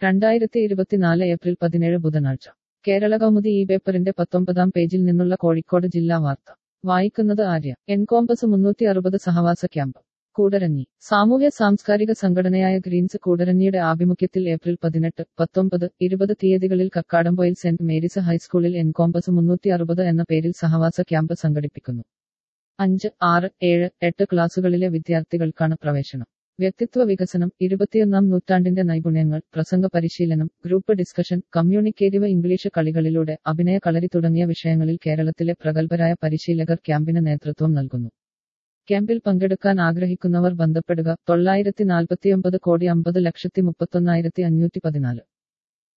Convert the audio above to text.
രണ്ടായിരത്തി ഇരുപത്തിനാല് ഏപ്രിൽ പതിനേഴ് ബുധനാഴ്ച കേരള കൗമുദി ഈ പേപ്പറിന്റെ പത്തൊമ്പതാം പേജിൽ നിന്നുള്ള കോഴിക്കോട് ജില്ലാ വാർത്ത വായിക്കുന്നത് ആര്യ എൻകോമ്പസ് മുന്നൂറ്റി അറുപത് സഹവാസ ക്യാമ്പ് കൂടരഞ്ഞി സാമൂഹ്യ സാംസ്കാരിക സംഘടനയായ ഗ്രീൻസ് കൂടരഞ്ഞിയുടെ ആഭിമുഖ്യത്തിൽ ഏപ്രിൽ പതിനെട്ട് പത്തൊമ്പത് ഇരുപത് തീയതികളിൽ കക്കാടംപൊയിൽ സെന്റ് മേരീസ് ഹൈസ്കൂളിൽ എൻകോമ്പസ് മുന്നൂറ്റി അറുപത് എന്ന പേരിൽ സഹവാസ ക്യാമ്പ് സംഘടിപ്പിക്കുന്നു അഞ്ച് ആറ് ഏഴ് എട്ട് ക്ലാസുകളിലെ വിദ്യാർത്ഥികൾക്കാണ് പ്രവേശനം വ്യക്തിത്വ വികസനം ഇരുപത്തിയൊന്നാം നൂറ്റാണ്ടിന്റെ നൈപുണ്യങ്ങൾ പ്രസംഗ പരിശീലനം ഗ്രൂപ്പ് ഡിസ്കഷൻ കമ്മ്യൂണിക്കേറ്റീവ് ഇംഗ്ലീഷ് കളികളിലൂടെ അഭിനയ കളരി തുടങ്ങിയ വിഷയങ്ങളിൽ കേരളത്തിലെ പ്രഗത്ഭരായ പരിശീലകർ ക്യാമ്പിന് നേതൃത്വം നൽകുന്നു ക്യാമ്പിൽ പങ്കെടുക്കാൻ ആഗ്രഹിക്കുന്നവർ ബന്ധപ്പെടുക തൊള്ളായിരത്തി നാൽപ്പത്തിയൊമ്പത് കോടി അമ്പത് ലക്ഷത്തി മുപ്പത്തൊന്നായിരത്തി അഞ്ഞൂറ്റി പതിനാല്